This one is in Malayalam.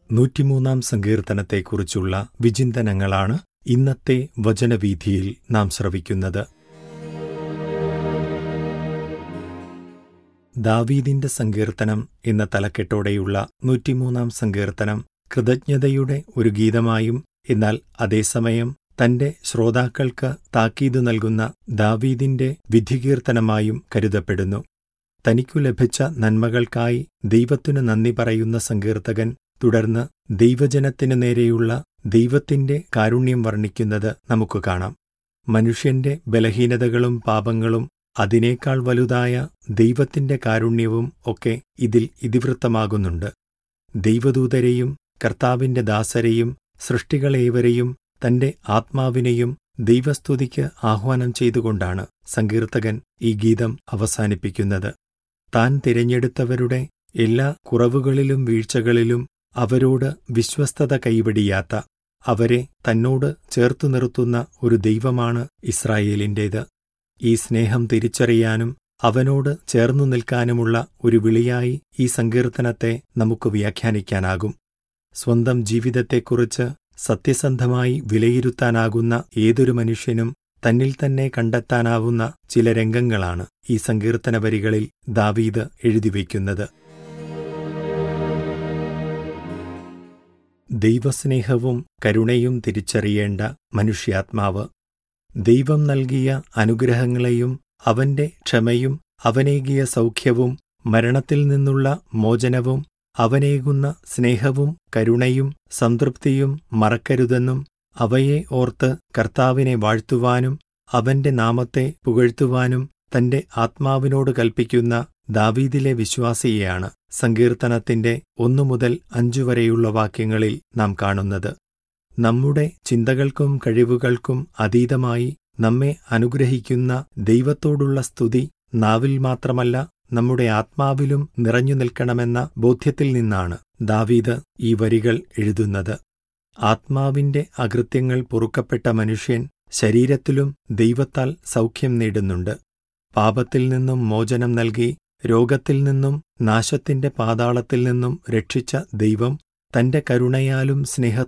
നൂറ്റിമൂന്നാം സങ്കീർത്തനത്തെക്കുറിച്ചുള്ള വിചിന്തനങ്ങളാണ് ഇന്നത്തെ വചനവീഥിയിൽ നാം ശ്രവിക്കുന്നത് ദാവീദിന്റെ സങ്കീർത്തനം എന്ന തലക്കെട്ടോടെയുള്ള നൂറ്റിമൂന്നാം സങ്കീർത്തനം കൃതജ്ഞതയുടെ ഒരു ഗീതമായും എന്നാൽ അതേസമയം തന്റെ ശ്രോതാക്കൾക്ക് താക്കീതു നൽകുന്ന ദാവീദിന്റെ വിധികീർത്തനമായും കരുതപ്പെടുന്നു തനിക്കു ലഭിച്ച നന്മകൾക്കായി ദൈവത്തിനു നന്ദി പറയുന്ന സങ്കീർത്തകൻ തുടർന്ന് ദൈവജനത്തിനു നേരെയുള്ള ദൈവത്തിന്റെ കാരുണ്യം വർണ്ണിക്കുന്നത് നമുക്ക് കാണാം മനുഷ്യന്റെ ബലഹീനതകളും പാപങ്ങളും അതിനേക്കാൾ വലുതായ ദൈവത്തിന്റെ കാരുണ്യവും ഒക്കെ ഇതിൽ ഇതിവൃത്തമാകുന്നുണ്ട് ദൈവദൂതരെയും കർത്താവിന്റെ ദാസരെയും സൃഷ്ടികളേവരെയും തന്റെ ആത്മാവിനെയും ദൈവസ്തുതിക്ക് ആഹ്വാനം ചെയ്തുകൊണ്ടാണ് സങ്കീർത്തകൻ ഈ ഗീതം അവസാനിപ്പിക്കുന്നത് താൻ തിരഞ്ഞെടുത്തവരുടെ എല്ലാ കുറവുകളിലും വീഴ്ചകളിലും അവരോട് വിശ്വസ്തത കൈവടിയാത്ത അവരെ തന്നോട് ചേർത്തു നിർത്തുന്ന ഒരു ദൈവമാണ് ഇസ്രായേലിന്റേത് ഈ സ്നേഹം തിരിച്ചറിയാനും അവനോട് ചേർന്നു നിൽക്കാനുമുള്ള ഒരു വിളിയായി ഈ സങ്കീർത്തനത്തെ നമുക്ക് വ്യാഖ്യാനിക്കാനാകും സ്വന്തം ജീവിതത്തെക്കുറിച്ച് സത്യസന്ധമായി വിലയിരുത്താനാകുന്ന ഏതൊരു മനുഷ്യനും തന്നിൽ തന്നെ കണ്ടെത്താനാവുന്ന ചില രംഗങ്ങളാണ് ഈ സങ്കീർത്തന വരികളിൽ ദാവീദ് എഴുതിവെക്കുന്നത് ദൈവസ്നേഹവും കരുണയും തിരിച്ചറിയേണ്ട മനുഷ്യാത്മാവ് ദൈവം നൽകിയ അനുഗ്രഹങ്ങളെയും അവന്റെ ക്ഷമയും അവനേകിയ സൗഖ്യവും മരണത്തിൽ നിന്നുള്ള മോചനവും അവനേകുന്ന സ്നേഹവും കരുണയും സംതൃപ്തിയും മറക്കരുതെന്നും അവയെ ഓർത്ത് കർത്താവിനെ വാഴ്ത്തുവാനും അവന്റെ നാമത്തെ പുകഴ്ത്തുവാനും തന്റെ ആത്മാവിനോട് കൽപ്പിക്കുന്ന ദാവീദിലെ വിശ്വാസിയെയാണ് സങ്കീർത്തനത്തിന്റെ ഒന്നു മുതൽ അഞ്ചു വരെയുള്ള വാക്യങ്ങളിൽ നാം കാണുന്നത് നമ്മുടെ ചിന്തകൾക്കും കഴിവുകൾക്കും അതീതമായി നമ്മെ അനുഗ്രഹിക്കുന്ന ദൈവത്തോടുള്ള സ്തുതി നാവിൽ മാത്രമല്ല നമ്മുടെ ആത്മാവിലും നിറഞ്ഞു നിൽക്കണമെന്ന ബോധ്യത്തിൽ നിന്നാണ് ദാവീദ് ഈ വരികൾ എഴുതുന്നത് ആത്മാവിന്റെ അകൃത്യങ്ങൾ പൊറുക്കപ്പെട്ട മനുഷ്യൻ ശരീരത്തിലും ദൈവത്താൽ സൗഖ്യം നേടുന്നുണ്ട് പാപത്തിൽ നിന്നും മോചനം നൽകി രോഗത്തിൽ നിന്നും നാശത്തിന്റെ പാതാളത്തിൽ നിന്നും രക്ഷിച്ച ദൈവം തന്റെ കരുണയാലും സ്നേഹ